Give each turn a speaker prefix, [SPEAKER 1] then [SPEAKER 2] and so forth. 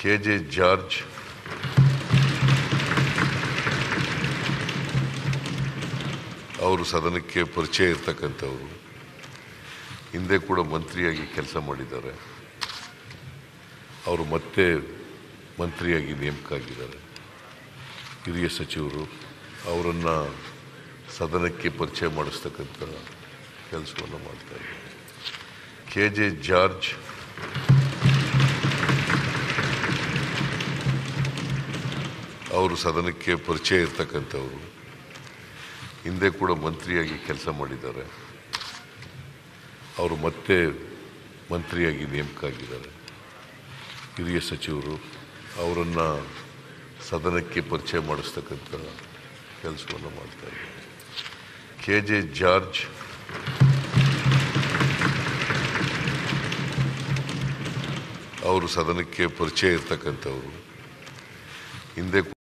[SPEAKER 1] K J George ಅವರು ಸದನಕ್ಕೆ ಪರಿಚಯ ಇರ್ತಕ್ಕಂಥವ್ರು ಹಿಂದೆ ಕೂಡ ಮಂತ್ರಿಯಾಗಿ ಕೆಲಸ ಮಾಡಿದ್ದಾರೆ ಅವರು ಮತ್ತೆ ಮಂತ್ರಿಯಾಗಿ ನೇಮಕ ಆಗಿದ್ದಾರೆ ಹಿರಿಯ ಸಚಿವರು ಅವರನ್ನು ಸದನಕ್ಕೆ ಪರಿಚಯ ಮಾಡಿಸ್ತಕ್ಕಂಥ ಕೆಲಸವನ್ನು ಮಾಡ್ತಾ ಇದ್ದಾರೆ ಕೆ ಜೆ ಜಾರ್ಜ್ ಅವರು ಸದನಕ್ಕೆ ಪರಿಚಯ ಇರ್ತಕ್ಕಂಥವ್ರು ಹಿಂದೆ ಕೂಡ ಮಂತ್ರಿಯಾಗಿ ಕೆಲಸ ಮಾಡಿದ್ದಾರೆ ಅವರು ಮತ್ತೆ ಮಂತ್ರಿಯಾಗಿ ನೇಮಕ ಆಗಿದ್ದಾರೆ ಹಿರಿಯ ಸಚಿವರು ಅವರನ್ನು ಸದನಕ್ಕೆ ಪರಿಚಯ ಮಾಡಿಸ್ತಕ್ಕಂಥ ಕೆಲಸವನ್ನು ಮಾಡ್ತಾ ಇದ್ದಾರೆ ಕೆ ಜೆ ಜಾರ್ಜ್ ಅವರು ಸದನಕ್ಕೆ ಪರಿಚಯ ಇರ್ತಕ್ಕಂಥವ್ರು ಹಿಂದೆ